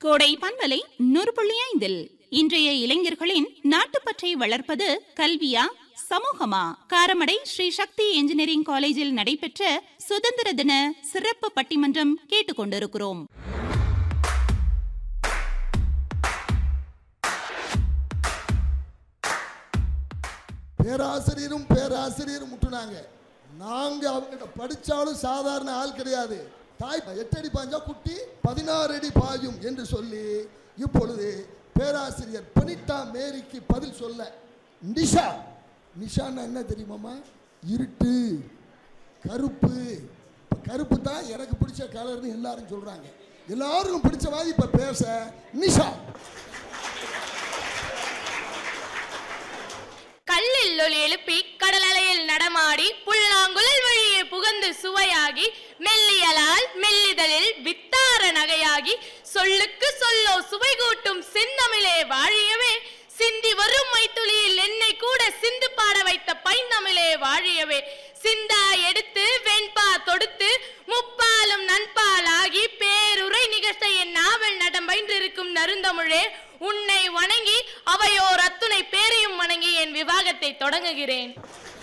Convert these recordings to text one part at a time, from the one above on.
கோடை பண்பலை நூறு புள்ளி ஐந்தில் இன்றைய இளைஞர்களின் நாட்டுப்பற்றை வளர்ப்பது கல்வியா சமூகமா காரமடை ஸ்ரீ சக்தி என்ஜினியரிங் காலேஜில் நடைபெற்ற சுதந்திர தின சிறப்பு பட்டிமன்றம் கேட்டுக்கொண்டிருக்கிறோம் பேராசிரியரும் பேராசிரியரும் முட்டுனாங்க நாங்க அவங்ககிட்ட படிச்சாலும் சாதாரண ஆள் கிடையாது தாய் எட்டு அடி பாஞ்சா குட்டி பதினாறு அடி பாயும் என்று சொல்லி இப்பொழுது பேராசிரியர் பனிட்டா மேரிக்கு பதில் சொல்ல நிஷா நிஷான்னா என்ன தெரியுமாம்மா இருட்டு கருப்பு இப்ப கருப்பு தான் எனக்கு பிடிச்ச கலர்னு எல்லாரும் சொல்றாங்க எல்லாருக்கும் பிடிச்ச மாதிரி இப்ப பேச நிஷா கல்லில் ஒலி எழுப்பி கடல் அலையில் நடமாடி புல்லாங்குழல் வழியே புகந்து சுவையாகி மெல்லியலால் மெல்லிதழில் வித்தார நகையாகி சொல்லுக்கு சொல்லோ சுவை கூட்டும் செந்தமிழே வாழியவே சிந்தி வரும் மைத்துளியில் என்னை கூட சிந்து பாட வைத்த பைந்தமிழே வாழியவே சிந்தா எடுத்து வெண்பா தொடுத்து முப்பாலும் நண்பாலாகி பேருரை நிகழ்த்த என் நாவல் நடம் பயின்றிருக்கும் நருந்தமிழே உன்னை வணங்கி அவையோர் அத்துணை பேரையும் வணங்கி என் விவாகத்தை தொடங்குகிறேன்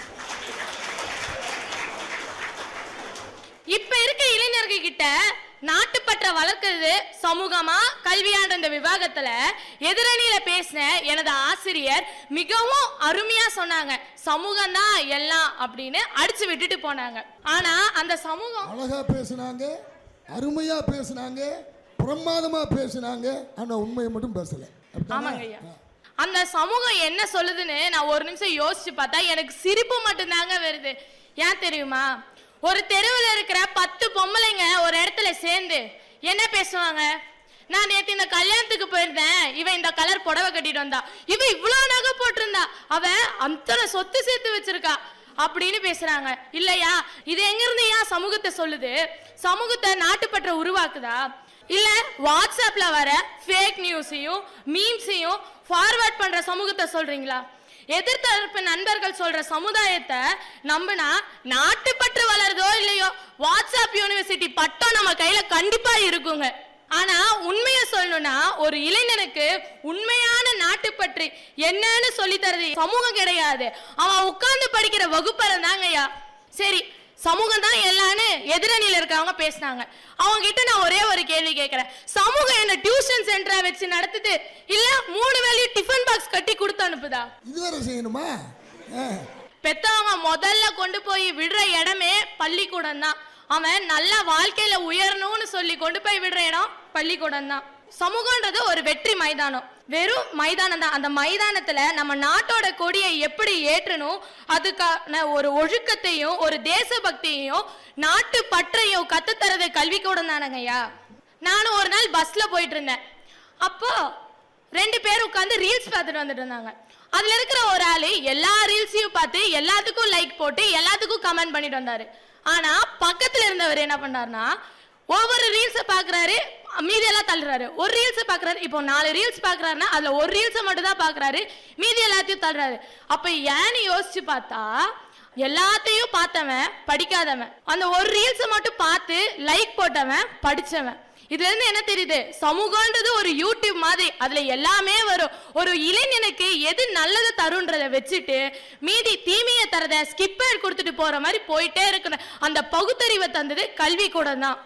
இப்ப இருக்க இளைஞர்கள் கிட்ட நாட்டுப்பற்ற வளர்க்கிறது சமூகமா கல்வியான்ற இந்த விவாகத்துல எதிரணியில பேசின எனது ஆசிரியர் மிகவும் அருமையா சொன்னாங்க சமூகம் தான் எல்லாம் அப்படின்னு அடிச்சு விட்டுட்டு போனாங்க ஆனா அந்த சமூகம் அழகா பேசுனாங்க அருமையா பேசுனாங்க பிரமாதமா பேசுனாங்க ஆனா உண்மையை மட்டும் பேசல அப்படித்தானே? ஆமாங்க ஐயா அந்த சமூகம் என்ன சொல்லுதுன்னு நான் ஒரு நிமிஷம் யோசிச்சு பார்த்தா எனக்கு சிரிப்பு மட்டும்தாங்க வருது ஏன் தெரியுமா ஒரு தெருவில் இருக்கிற பத்து பொம்பளைங்க ஒரு இடத்துல சேர்ந்து என்ன பேசுவாங்க நான் நேத்து இந்த கல்யாணத்துக்கு போயிருந்தேன் இவன் இந்த கலர் புடவை கட்டிட்டு வந்தா இவ இவ்வளவு நகை போட்டிருந்தா அவ அத்தனை சொத்து சேர்த்து வச்சிருக்கா அப்படின்னு பேசுறாங்க இல்லையா இது எங்க இருந்து ஏன் சமூகத்தை சொல்லுது சமூகத்தை நாட்டுப்பற்ற உருவாக்குதா இல்ல வாட்ஸ்அப்ல வர ஃபேக் நியூஸையும் மீம்ஸையும் ஃபார்வர்ட் பண்ற சமூகத்தை சொல்றீங்களா எதிர்த்தரப்பு நண்பர்கள் சொல்ற சமுதாயத்தை நம்பினா நாட்டுப்பற்று வளருதோ இல்லையோ வாட்ஸ்அப் யூனிவர்சிட்டி பட்டம் நம்ம கையில கண்டிப்பா இருக்குங்க ஆனா உண்மையை சொல்லணும்னா ஒரு இளைஞனுக்கு உண்மையான நாட்டுப்பற்று என்னன்னு சொல்லி தரது சமூகம் கிடையாது அவன் உட்கார்ந்து படிக்கிற வகுப்பறை தாங்கய்யா சரி சமூகம் தான் எல்லான்னு எதிரணியில இருக்கவங்க பேசினாங்க அவங்க கிட்ட நான் ஒரே ஒரு கேள்வி கேட்கிறேன் சமூகம் என்ன டியூஷன் சென்டரா வச்சு நடத்துது இல்ல மூணு வேலையும் டிஃபன் பாக்ஸ் கட்டி கொடுத்து அனுப்புதா இதுவரை செய்யணுமா ஆ. பெத்தவங்க முதல்ல கொண்டு போய் விடுற இடமே பள்ளிக்கூடம் தான் அவன் நல்ல வாழ்க்கையில உயரணும்னு சொல்லி கொண்டு போய் விடுற இடம் பள்ளிக்கூடம் தான் சமூகன்றது ஒரு வெற்றி மைதானம் வெறும் மைதானம் தான் அந்த மைதானத்துல நம்ம நாட்டோட கொடியை எப்படி ஏற்றணும் அதுக்கான ஒரு ஒழுக்கத்தையும் ஒரு தேசபக்தியையும் நாட்டு பற்றையும் கத்துத்தரது கல்விக்கூடம் தானங்கய்யா நானும் ஒரு நாள் பஸ்ல போயிட்டு இருந்தேன் அப்போ ரெண்டு பேர் உட்காந்து ரீல்ஸ் பார்த்துட்டு வந்துட்டு இருந்தாங்க அதுல இருக்கிற ஒரு ஆளு எல்லா ரீல்ஸையும் பார்த்து எல்லாத்துக்கும் லைக் போட்டு எல்லாத்துக்கும் கமெண்ட் பண்ணிட்டு வந்தாரு ஆனா பக்கத்துல இருந்தவர் என்ன பண்ணாருன்னா ஒவ்வொரு ரீல்ஸை பாக்குறாரு மீதி எல்லாம் தள்ளுறாரு ஒரு ரீல்ஸை பாக்குறாரு இப்போ நாலு ரீல்ஸ் பாக்குறாருன்னா அதுல ஒரு ரீல்ஸை மட்டும் தான் பாக்குறாரு மீதி எல்லாத்தையும் தள்ளுறாரு அப்ப ஏன்னு யோசிச்சு பார்த்தா எல்லாத்தையும் பார்த்தவன் படிக்காதவன் அந்த ஒரு ரீல்ஸை மட்டும் பார்த்து லைக் போட்டவன் படிச்சவன் இதுல இருந்து என்ன தெரியுது சமூகம்ன்றது ஒரு யூடியூப் மாதிரி அதுல எல்லாமே வரும் ஒரு இளைஞனுக்கு எது நல்லது தருன்றத வச்சுட்டு மீதி தீமையை தரத ஸ்கிப்பர் கொடுத்துட்டு போற மாதிரி போயிட்டே இருக்கணும் அந்த பகுத்தறிவை தந்தது கல்வி கூட தான்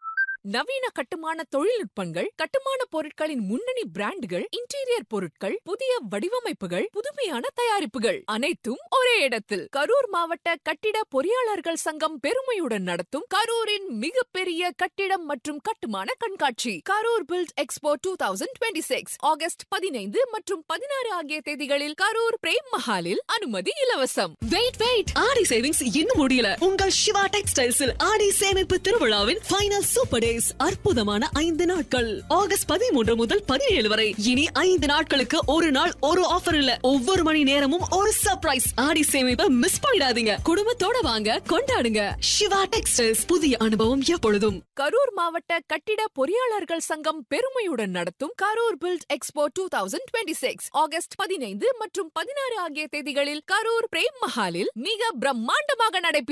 நவீன கட்டுமான தொழில்நுட்பங்கள் கட்டுமான பொருட்களின் முன்னணி பிராண்டுகள் இன்டீரியர் பொருட்கள் புதிய வடிவமைப்புகள் புதுமையான தயாரிப்புகள் அனைத்தும் ஒரே இடத்தில் கரூர் மாவட்ட கட்டிட பொறியாளர்கள் சங்கம் பெருமையுடன் நடத்தும் கரூரின் மிகப்பெரிய கட்டிடம் மற்றும் கட்டுமான கண்காட்சி Karur build expo two thousand twenty six August பதினைந்து மற்றும் பதினாறு ஆகிய தேதிகளில் கரூர் பிரேம் மஹாலில் அனுமதி இலவசம் வெயிட் வெயிட் ஆடி சேவிங்ஸ் இன்னும் முடியல உங்கள் சிவா டெக்ஸ்டைல்ஸில் ஆடி சேமிப்பு திருவிழாவின் ஃபைனல் சூப்பர் டேஸ் அற்புதமான ஐந்து நாட்கள் ஆகஸ்ட் பதிமூன்று முதல் பதினேழு வரை இனி ஐந்து நாட்களுக்கு ஒரு நாள் ஒரு ஆஃபர் இல்ல ஒவ்வொரு மணி நேரமும் ஒரு சர்ப்ரைஸ் ஆடி சேமிப்பை மிஸ் பண்ணிடாதீங்க குடும்பத்தோட வாங்க கொண்டாடுங்க சிவா டெக்ஸ்டைல்ஸ் புதிய அனுபவம் எப்பொழுதும் கரூர் மாவட்ட கட்டிட பொறியாளர்கள் சங்கம் பெருமையுடன் நடத்தும் Karur build expo two thousand twenty six August பதினைந்து மற்றும் பதினாறு ஆகிய தேதிகளில் கரூர் பிரேம் மஹாலில் மிக பிரம்மாண்டமாக நடைபெறும்